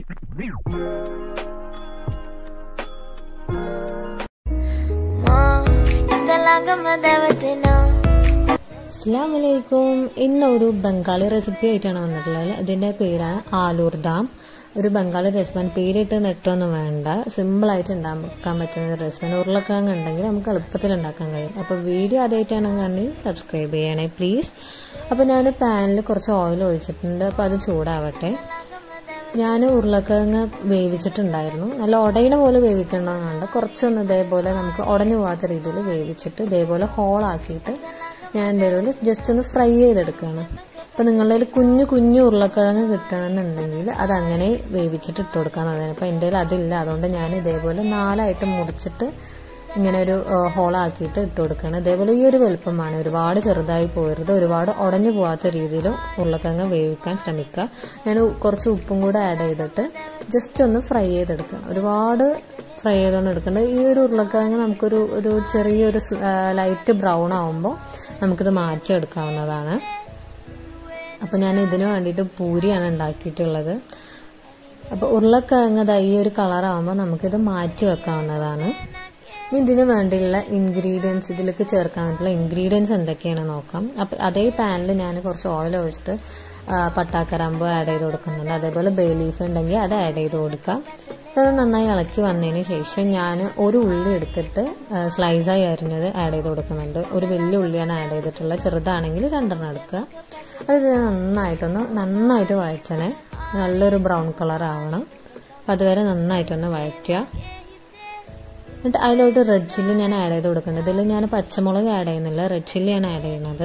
അസ്സാം വലൈക്കും ഇന്ന് ഒരു ബംഗാളി റെസിപ്പി ആയിട്ടാണ് വന്നിട്ടുള്ളത് ഇതിന്റെ പേരാണ് ആലൂർ ദാം ഒരു ബംഗാളി റെസിപ്പി പേരിട്ട് നെട്ടൊന്നും വേണ്ട സിമ്പിൾ ആയിട്ട് ഉണ്ടാക്കാൻ പറ്റുന്ന ഒരു റെസിപ്പി ഉരുളക്കിഴങ്ങ് ഉണ്ടെങ്കിൽ നമുക്ക് എളുപ്പത്തിൽ ഉണ്ടാക്കാൻ കഴിയും അപ്പോൾ വീഡിയോ ആദ്യമായിട്ടാണെങ്കിൽ സബ്സ്ക്രൈബ് ചെയ്യണേ പ്ലീസ് അപ്പോൾ ഞാൻ പാനിൽ കുറച്ച് ഓയിൽ ഒഴിച്ചിട്ടുണ്ട് അപ്പോൾ അത് ചൂടാവട്ടെ ഞാൻ ഉരുളക്കിഴങ്ങ് വേവിച്ചിട്ടുണ്ടായിരുന്നു നല്ല ഉടയണ പോലെ വേവിക്കണമെന്നുണ്ട് കുറച്ചൊന്ന് ഇതേപോലെ നമുക്ക് ഉടഞ്ഞു പോകാത്ത രീതിയിൽ വേവിച്ചിട്ട് ഇതേപോലെ ഹോളാക്കിയിട്ട് ഞാൻ എന്തേലും ജസ്റ്റ് ഒന്ന് ഫ്രൈ ചെയ്തെടുക്കുകയാണ് അപ്പം നിങ്ങളുടെ കയ്യിൽ കുഞ്ഞു കുഞ്ഞു ഉരുളക്കിഴങ്ങ് കിട്ടണമെന്നുണ്ടെങ്കിൽ അത് അങ്ങനെ വേവിച്ചിട്ട് ഇട്ട് കൊടുക്കാൻ മതി അപ്പം എൻ്റെ കയ്യിൽ അതില്ല അതുകൊണ്ട് ഞാൻ ഇതേപോലെ നാലായിട്ട് മുറിച്ചിട്ട് ഇങ്ങനെ ഒരു ഹോളാക്കിയിട്ട് ഇട്ട് കൊടുക്കുകയാണ് ഇതേപോലെ ഈ ഒരു വലുപ്പമാണ് ഒരുപാട് ചെറുതായി പോകരുത് ഒരുപാട് ഉടഞ്ഞു പോകാത്ത രീതിയിൽ ഉരുളക്കിഴങ്ങ് വേവിക്കാൻ ശ്രമിക്കുക ഞാൻ കുറച്ച് ഉപ്പും കൂടെ ആഡ് ചെയ്തിട്ട് ജസ്റ്റ് ഒന്ന് ഫ്രൈ ചെയ്തെടുക്കുക ഒരുപാട് ഫ്രൈ ചെയ്തുകൊണ്ട് എടുക്കേണ്ടത് ഈ ഒരു ഉരുളക്കിഴങ്ങ് നമുക്കൊരു ഒരു ചെറിയൊരു ലൈറ്റ് ബ്രൗൺ ആവുമ്പോൾ നമുക്കിത് മാറ്റിയെടുക്കാവുന്നതാണ് അപ്പോൾ ഞാൻ ഇതിന് വേണ്ടിയിട്ട് പൂരിയാണ് ഉണ്ടാക്കിയിട്ടുള്ളത് അപ്പോൾ ഉരുളക്കിഴങ്ങ് ഈ ഒരു കളറാകുമ്പോൾ നമുക്കിത് മാറ്റി വെക്കാവുന്നതാണ് ഇനി ഇതിന് വേണ്ടിയുള്ള ഇൻഗ്രീഡിയൻസ് ഇതിലേക്ക് ചേർക്കാൻ വേണ്ടിയുള്ള ഇൻഗ്രീഡിയൻസ് എന്തൊക്കെയാണ് നോക്കാം അപ്പം അതേ പാനിൽ ഞാൻ കുറച്ച് ഓയിൽ ഒഴിച്ചിട്ട് പട്ടാക്കരാമ്പ് ആഡ് ചെയ്ത് കൊടുക്കുന്നുണ്ട് അതേപോലെ ബേ ലീഫ് ഉണ്ടെങ്കിൽ അത് ആഡ് ചെയ്ത് കൊടുക്കാം അത് നന്നായി ഇളക്കി വന്നതിന് ശേഷം ഞാൻ ഒരു ഉള്ളി എടുത്തിട്ട് സ്ലൈസായി അരിഞ്ഞത് ആഡ് ചെയ്ത് കൊടുക്കുന്നുണ്ട് ഒരു വലിയ ഉള്ളിയാണ് ആഡ് ചെയ്തിട്ടുള്ളത് ചെറുതാണെങ്കിൽ രണ്ടെണ്ണം എടുക്കുക അത് നന്നായിട്ടൊന്ന് നന്നായിട്ട് വഴറ്റണേ നല്ലൊരു ബ്രൗൺ കളർ ആവണം അപ്പം അതുവരെ നന്നായിട്ടൊന്ന് വഴറ്റുക എന്നിട്ട് അതിലോട്ട് റെഡ് ചില്ലി ഞാൻ ആഡ് ചെയ്ത് കൊടുക്കുന്നുണ്ട് ഇതിൽ ഞാൻ പച്ചമുളക് ആഡ് ചെയ്യുന്നില്ല റെഡ് ചില്ലിയാണ് ആഡ് ചെയ്യുന്നത്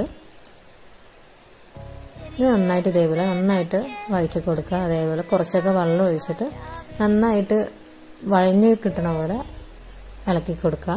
ഇത് നന്നായിട്ട് ഇതേപോലെ നന്നായിട്ട് വഴറ്റി കൊടുക്കുക അതേപോലെ കുറച്ചൊക്കെ വെള്ളം ഒഴിച്ചിട്ട് നന്നായിട്ട് വഴഞ്ഞ് കിട്ടണ പോലെ ഇളക്കി കൊടുക്കുക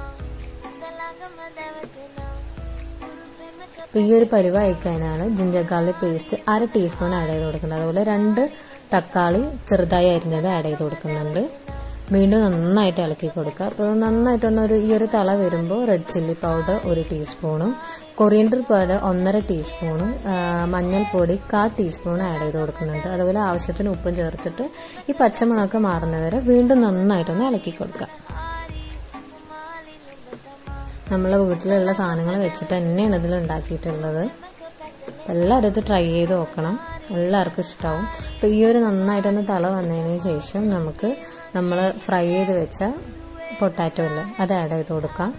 അപ്പോൾ ഈ ഒരു പരിവായി കഴിഞ്ഞാൽ ജിഞ്ചർ ഗാർലിക് പേസ്റ്റ് അര ടീസ്പൂൺ ആഡ് ചെയ്ത് കൊടുക്കുന്നുണ്ട് അതുപോലെ രണ്ട് തക്കാളി ചെറുതായി അരിഞ്ഞത് ആഡ് ചെയ്ത് കൊടുക്കുന്നുണ്ട് വീണ്ടും നന്നായിട്ട് ഇളക്കി കൊടുക്കുക അപ്പോൾ നന്നായിട്ടൊന്ന് ഒരു ഈ ഒരു തള വരുമ്പോൾ റെഡ് ചില്ലി പൗഡർ ഒരു ടീസ്പൂണും കൊറിയൻഡർ പൗഡർ ഒന്നര ടീസ്പൂണും മഞ്ഞൾപ്പൊടി കാ ടീസ്പൂൺ ആഡ് ചെയ്ത് കൊടുക്കുന്നുണ്ട് അതുപോലെ ആവശ്യത്തിന് ഉപ്പും ചേർത്തിട്ട് ഈ പച്ചമുളകൊക്കെ മാറുന്നവരെ വീണ്ടും നന്നായിട്ടൊന്ന് ഇളക്കി കൊടുക്കുക നമ്മളെ വീട്ടിലുള്ള സാധനങ്ങൾ വെച്ചിട്ട് തന്നെയാണ് ഇതിൽ ഉണ്ടാക്കിയിട്ടുള്ളത് എല്ലാവരും ഇത് ട്രൈ ചെയ്ത് നോക്കണം എല്ലാവർക്കും ഇഷ്ടമാവും അപ്പോൾ ഈ ഒരു നന്നായിട്ടൊന്ന് തള വന്നതിന് ശേഷം നമുക്ക് നമ്മൾ ഫ്രൈ ചെയ്ത് വെച്ച പൊട്ടാറ്റോ ഇല്ലേ അത് ആഡ് ചെയ്ത് കൊടുക്കാം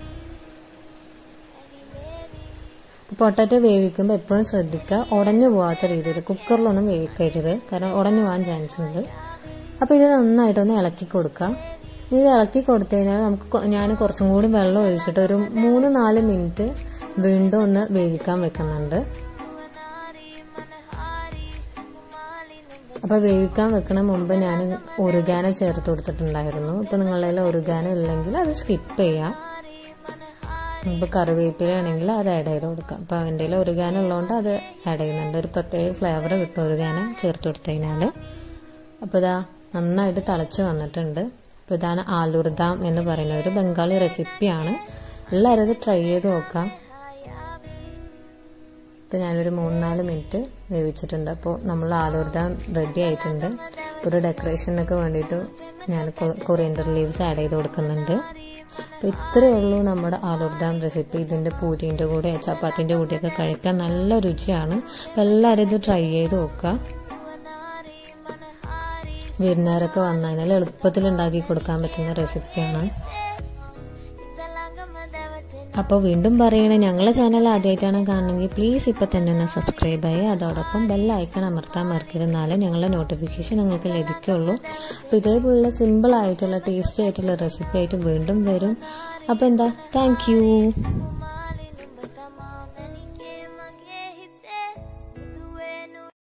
പൊട്ടാറ്റോ വേവിക്കുമ്പോൾ എപ്പോഴും ശ്രദ്ധിക്കുക ഉടഞ്ഞു പോകാത്ത രീതിയിൽ കുക്കറിലൊന്നും വേവിക്കരുത് കാരണം ഉടഞ്ഞു പോകാൻ ചാൻസ് ഉണ്ട് അപ്പോൾ ഇത് നന്നായിട്ടൊന്ന് ഇളക്കി കൊടുക്കുക ഇത് ഇളക്കി കൊടുത്തു കഴിഞ്ഞാൽ നമുക്ക് ഞാൻ കുറച്ചും കൂടി വെള്ളം ഒഴിച്ചിട്ട് ഒരു മൂന്ന് നാല് മിനിറ്റ് വീണ്ടും ഒന്ന് വേവിക്കാൻ വെക്കുന്നുണ്ട് അപ്പോൾ വേവിക്കാൻ വെക്കണ മുമ്പ് ഞാൻ ഒറുഗാന ചേർത്ത് കൊടുത്തിട്ടുണ്ടായിരുന്നു ഇപ്പോൾ നിങ്ങളുടെ ഒറുഗാന ഇല്ലെങ്കിൽ അത് സ്കിപ്പ് ചെയ്യാം ഇപ്പോൾ കറിവേപ്പില ആണെങ്കിൽ അത് ആഡ് ചെയ്ത് കൊടുക്കാം അപ്പോൾ അതിൻ്റെ ഒറുഗാന ഉള്ളതുകൊണ്ട് അത് ആഡ് ചെയ്യുന്നുണ്ട് ഒരു പ്രത്യേക ഫ്ലേവർ കിട്ടും ഒറുഗാന ചേർത്ത് കൊടുത്തു കഴിഞ്ഞാൽ അപ്പോൾ ഇതാ നന്നായിട്ട് തിളച്ച് വന്നിട്ടുണ്ട് അപ്പോൾ ഇതാണ് ആലുർദാം എന്ന് പറയുന്ന ഒരു ബംഗാളി റെസിപ്പിയാണ് എല്ലാവരും ഇത് ട്രൈ ചെയ്ത് നോക്കാം ഇപ്പോൾ ഞാനൊരു മൂന്നാല് മിനിറ്റ് വേവിച്ചിട്ടുണ്ട് അപ്പോൾ നമ്മൾ ആലൂർദാം റെഡി ആയിട്ടുണ്ട് ഒരു ഡെക്കറേഷനൊക്കെ വേണ്ടിയിട്ട് ഞാൻ കൊറിയൻഡർ ലീവ്സ് ആഡ് ചെയ്ത് കൊടുക്കുന്നുണ്ട് അപ്പോൾ ഇത്രയേ ഉള്ളൂ നമ്മുടെ ആലൂർദാം റെസിപ്പി ഇതിൻ്റെ പൂരീൻ്റെ കൂടെ ചപ്പാത്തിൻ്റെ കൂടെയൊക്കെ കഴിക്കാൻ നല്ല രുചിയാണ് അപ്പോൾ എല്ലാവരും ഇത് ട്രൈ ചെയ്ത് നോക്കുക വിരുന്നുകാരൊക്കെ വന്നു കഴിഞ്ഞാൽ എളുപ്പത്തിൽ ഉണ്ടാക്കി കൊടുക്കാൻ പറ്റുന്ന റെസിപ്പിയാണ് അപ്പോൾ വീണ്ടും പറയണേ ഞങ്ങളെ ചാനൽ ആദ്യമായിട്ടാണ് കാണണമെങ്കിൽ പ്ലീസ് ഇപ്പോൾ തന്നെ ഒന്ന് സബ്സ്ക്രൈബ് ചെയ്യുക അതോടൊപ്പം ബെല്ലൈക്കൺ അമർത്താൻ മറക്കരുന്നാലേ ഞങ്ങളുടെ നോട്ടിഫിക്കേഷൻ നിങ്ങൾക്ക് ലഭിക്കുള്ളൂ അപ്പോൾ ഇതേപോലുള്ള സിമ്പിൾ ആയിട്ടുള്ള ടേസ്റ്റി ആയിട്ടുള്ള റെസിപ്പി ആയിട്ട് വീണ്ടും വരും അപ്പോൾ എന്താ താങ്ക്